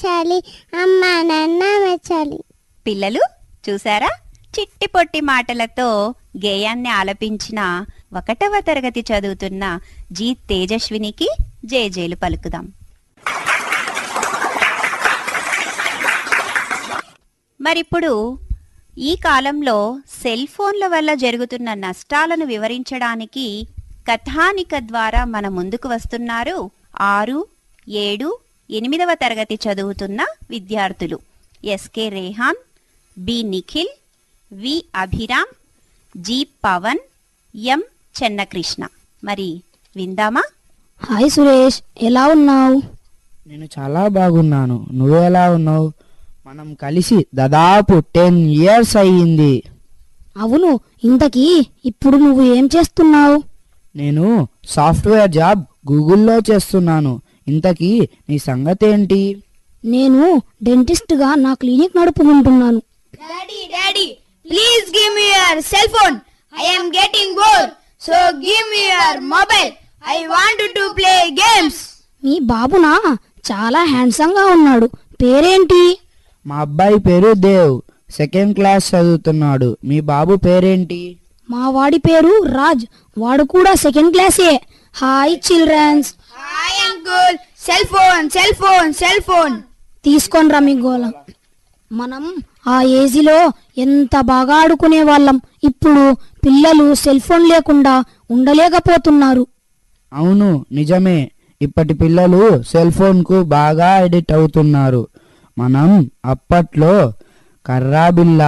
మెచ్చాలి అమ్మ నాన్న మెచ్చాలి పిల్లలు చూసారా చిట్టి పొట్టి మాటలతో గేయాన్ని ఆలపించిన ఒకటవ తరగతి చదువుతున్న జీ తేజస్వినికి జేజేలు పలుకుదాం మరిప్పుడు ఈ కాలంలో సెల్ ఫోన్ల వల్ల జరుగుతున్న నష్టాలను వివరించడానికి కథానిక ద్వారా మన ముందుకు వస్తున్నారు ఆరు ఏడు ఎనిమిదవ తరగతి చదువుతున్న విద్యార్థులు SK Rehan B Nikhil V Abhiram G Pavan M Chennakrishna మరి విందామా హాయ్ సురేష్ ఎలా ఉన్నావు నేను చాలా బాగున్నాను నువ్వు ఎలా ఉన్నావు మనం కలిసి దాదాపు టెన్ ఇయర్స్ అయ్యింది అవును ఇంతకీ ఇప్పుడు నువ్వు ఏం చేస్తున్నావు నేను సాఫ్ట్వేర్ జాబ్ గూగుల్లో చేస్తున్నాను ఇంతకీ నీ సంగతి ఏంటి నేను డెంటిస్ట్గా నా క్లినిక్ నడుపుకుంటున్నాను Daddy, Daddy, please give me your cell phone. I am getting bored. So give me your mobile. I want to play games. మీ బాబునా చాలా హ్యాండ్సంగా ఉన్నాడు పేరేంటి మా అబ్బాయి పేరు దేవ్ సెకండ్ క్లాస్ చదువుతున్నాడు మీ బాబు పేరేంటి మా వాడి పేరు రాజ్ వాడు కూడా సెకండ్ క్లాసే hi childrens Hi, uncle. Cell phone, cell phone, cell phone. తీసుకోనరా మీ గోళం మనం ఆ ఏజీలో ఎంత బాగా ఆడుకునే వాళ్ళం ఇప్పుడు పిల్లలు సెల్ ఫోన్ లేకుండా ఉండలేకపోతున్నారు అవును నిజమే ఇప్పటి పిల్లలు సెల్ ఫోన్కు బాగా ఎడిట్ అవుతున్నారు మనం అప్పట్లో కర్రాబిల్ల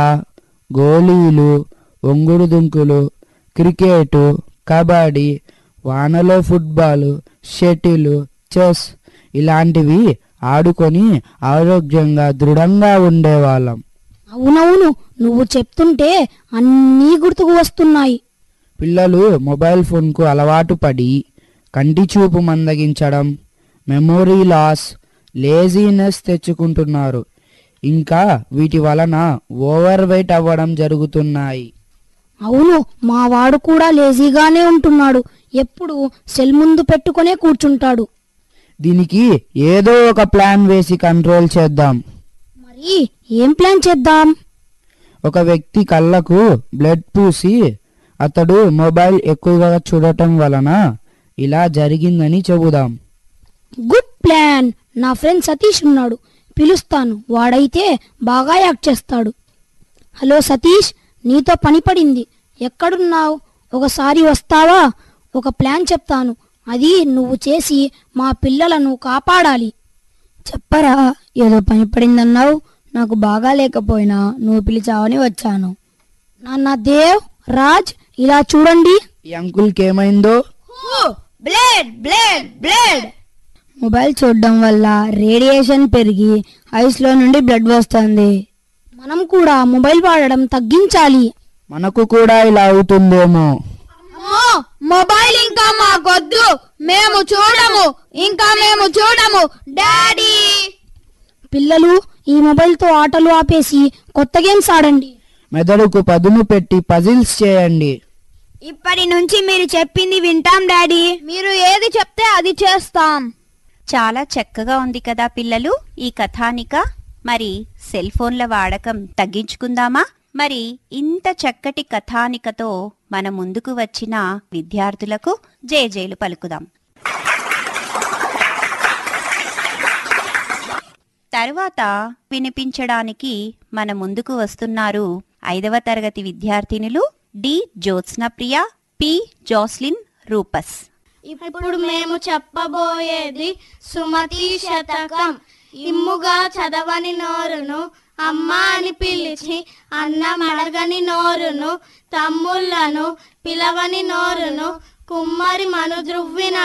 గోళీలు ఒంగుడు దుంకులు క్రికెట్ కబడ్డీ వానలో ఫుట్బాల్ షటిల్ చెస్ ఇలాంటివి ఆడుకొని ఆరోగ్యంగా దృఢంగా ఉండేవాళ్ళం అవునవును నువ్వు చెప్తుంటే అన్నీ గుర్తుకు వస్తున్నాయి పిల్లలు మొబైల్ ఫోన్కు అలవాటు పడి కంటి చూపు మందగించడం మెమొరీ లాస్ లేజీనెస్ తెచ్చుకుంటున్నారు ఇంకా వీటి వలన ఓవర్ వెయిట్ అవ్వడం జరుగుతున్నాయి అవును మా వాడు కూడా లేజీగానే ఉంటున్నాడు ఎప్పుడు సెల్ ముందు పెట్టుకునే కూర్చుంటాడు దీనికి ఏదో ఒక ప్లాన్ వేసి కంట్రోల్ చేద్దాం మరి ఏం ప్లాన్ చేద్దాం ఒక వ్యక్తి కళ్ళకు బ్లడ్ పూసి అతడు మొబైల్ ఎక్కువగా చూడటం వలన ఇలా జరిగిందని చెబుదాం గుడ్ ప్లాన్ నా ఫ్రెండ్ సతీష్ ఉన్నాడు పిలుస్తాను వాడైతే బాగా యాక్ట్ చేస్తాడు హలో సతీష్ నీతో పని పడింది ఎక్కడున్నావు ఒకసారి వస్తావా ఒక ప్లాన్ చెప్తాను అది నువ్వు చేసి మా పిల్లలను కాపాడాలి చెప్పరా ఏదో పని పడిందన్నావు నాకు బాగా లేకపోయినా నువ్వు పిలిచావని వచ్చాను నాన్న దేవ్ రాజ్ ఇలా చూడండి ఈ అంకుల్కి ఏమైందో Oh, blade, blade, blade. Mobile చూడడం వల్ల రేడియేషన్ పెరిగి ఐస్ లో నుండి బ్లడ్ వస్తుంది మనం కూడా మొబైల్ వాడడం తగ్గించాలి మనకు కూడా ఇలా అవుతుందేమో అమ్మో మొబైల్ ఇంకా మాకొద్దు మేము చూడము ఇంకా మేము చూడము డాడీ పిల్లలు ఈ మొబైల్ తో ఆటలు ఆపేసి కొత్త గేమ్స్ ఆడండి మెదడుకు పదును పెట్టి పజిల్స్ చేయండి ఇప్పటి నుంచి మీరు చెప్పింది వింటాం డాడీ మీరు ఏది చెప్తే అది చేస్తాం చాలా చక్కగా ఉంది కదా పిల్లలు ఈ కథానిక మరి సెల్ ఫోన్ల వాడకం తగ్గించుకుందామా మరి ఇంత చక్కటి కథానికతో మన ముందుకు వచ్చిన విద్యార్థులకు జేజేలు పలుకుదాం తరువాత వినిపించడానికి మన ముందుకు వస్తున్నారు ఐదవ తరగతి విద్యార్థినులు D Jyotsna Priya P Joslin Rufus ఇప్పుడు మేము చెప్పబోయేది సుమతి శతకం ఇమ్ముగా చదవని నోరును అమ్మ అని పిలిచి అన్నం అడగని నోరును తమ్ముళ్లను పిలవని నోరును కుమ్మరి మను ద్రువ్విన